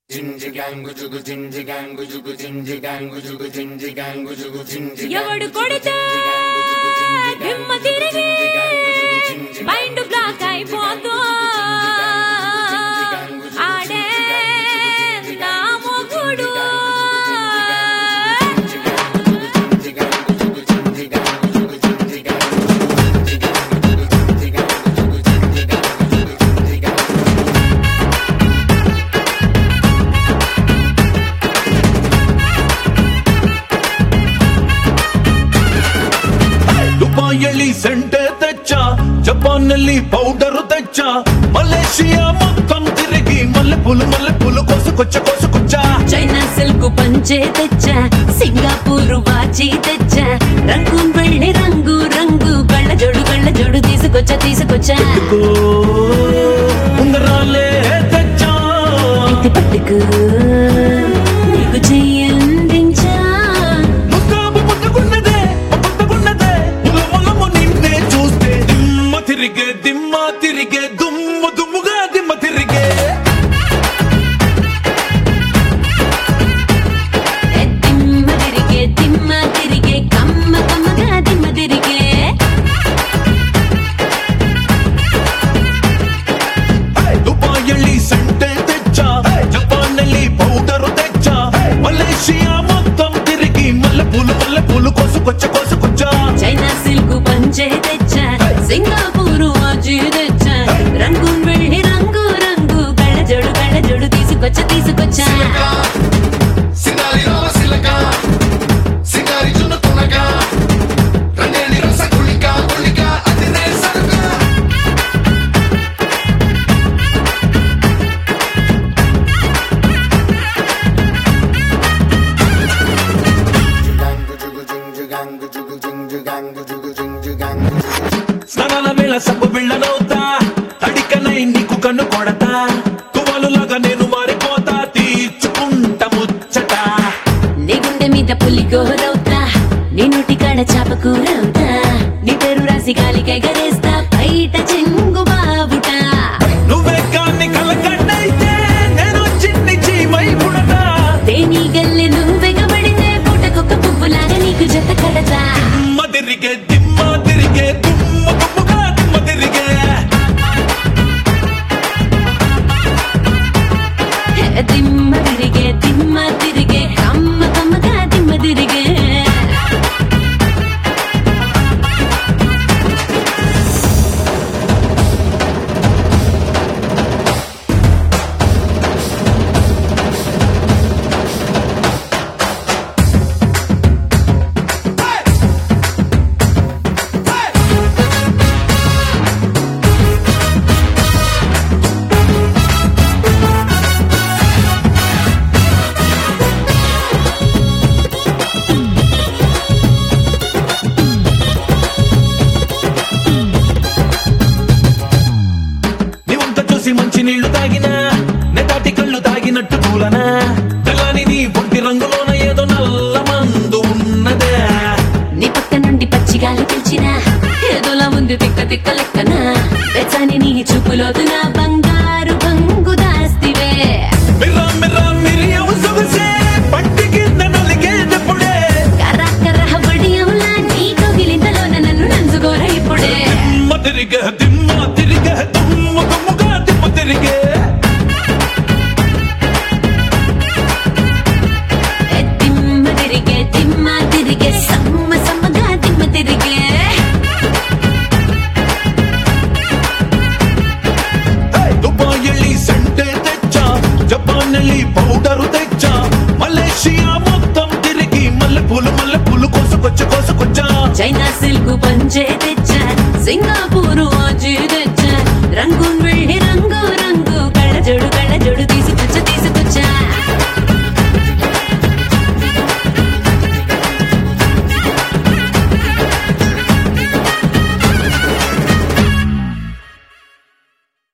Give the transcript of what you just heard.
ఎవడు కొడితే దిమ్మ తిరిగి మైండ్ బ్లాక్ అయిపోతూ ఆడే నా మొగుడు ದುಬಾಯಲ್ಲಿ ಸೆಂಟೆ ತೆಚ್ಚ ಜಪಾನ್ನಲ್ಲಿ ಪೌಡರ್ ತೆಚ್ಚ ಮಲೇಷಿಯಾ మొత్తం తిరిగి మల్లెపూలు మల్లెపూలు కోసుకొచ్చ కోసుకొచ్చ చైనా సిల్క్ పంచే తెచ్చా సింగపూర్ వాచి తెచ్చా రంగూన్ వెళ్ళి రంగు రంగు కళ్ళ జోడు కళ్ళ జోడు తీసుకొచ్చా తీసుకొచ్చా ఉంగరాలే తెచ్చా ఇది పట్టుకు నీకు చెయ్యందించా ముస్తాబు ముట్టుకున్నదే ముట్టుకున్నదే ములములము నిన్నే చూస్తే దిమ్మ తిరిగే దిమ్మ తిరిగే దుమ్ము దుమ్ముగా దిమ్మ తిరిగే ఏ దిమ్మ తిరిగే దిమ్మ తిరిగే కమ్మ కమ్మగా దిమ్మ తిరిగే ದುಬಾಯಲ್ಲಿ ಸೆಂಟೆ ತೆಚ್ಚ ಜಪಾನ್ನಲ್ಲಿ పౌడర్ తెచ్చ మలేషియా మొత్తం తిరిగి మల్లెపూలు మల్లెపూలు కోసుకొచ్చ కోసుకొచ్చ చైనా సిల్క్ పంచే తెచ్చా సింగపూర్ వాచి తెచ్చా రంగూన్ వెళ్ళి రంగు రంగు కళ్ళ జోడు కళ్ళ జోడు తీసుకొచ్చా తీసుకొచ్చా సింగారి రామ సిలక సింగారి జున్ను తునక రంగేలి రస గుళిక గుళిక అతినే సరుక స్నానాల వేళ సబ్బు బిళ్ళనవుతా తడికనై నీకు కన్ను కొడతా తువాలులాగా నేను మారిపోతా తీర్చుకుంట ముచ్చట నీ గుండె మీద పులి గోరవుతా నీ నోటి కాడ చాప కూరవుతా నీ పేరు రాసి గాలికి ఎగరేస్తా బయట చెంగు బాబుట నువ్వే కాన్ని కలకన్నైతే నేను చిన్ని చీమై పుడతా తేనీ గల్లె నువ్వెగబడితే పూటకొక్క పువ్వులాగా నీకు జత కడతా దిమ్మ తిరిగే దిమ్మ తిరిగే దుమ్మ దుమ్ముగా దిమ్మ తిరిగే హే, దిమ్మ తిరిగే దిమ్మ తిరిగే కమ్మ కమ్మగా దిమ్మ తిరిగే నీవంత చూసి మంచి నీళ్లు తాగినా నెటాటి కళ్ళు తాగినట్టు కూలనా తెల్లని నీ ఒంటి రంగులోన ఏదో నల్ల మందు ఉన్నదే నీ పక్క నుండి పచ్చిగాలి పిలిచినా ఏదోలా ఉంది తిక్క తిక్క లెక్కన వెచ్చని నీ చూపులోతున బంగారు బంగు దాస్తివే మిర్రా మిర్రా మిరియం సొగసే పట్టి కింద నలిగేటప్పుడే కర్ర కర్ర బడియంలా నీ కవిలింతలోన నన్ను నంచుకోర ఇప్పుడే దిమ్మ తిరిగే దిమ్మ తిరిగే దుమ్మ దుమ్ముగా దిమ్మ తిరిగే ఏ దిమ్మ తిరిగే దిమ్మ తిరిగే సమ్మ సమ్మగా దిమ్మ తిరిగే దుబాయಲ್ಲಿ ಸೆಂಟೆ ತೆಚ್ಚ ಜಪಾನ್ನಲ್ಲಿ ಪೌಡರ್ ತೆಚ್ಚ ಮಲೇಷಿಯಾ మొత్తం తిరిగి మల్లెపూలు మల్లెపూలు కోసుకొచ్చ కోసుకొచ్చ చైనా సిల్క్ పంచే తెచ్చా సింగపూర్ వాచి తెచ్చా రంగూన్ వెళ్ళి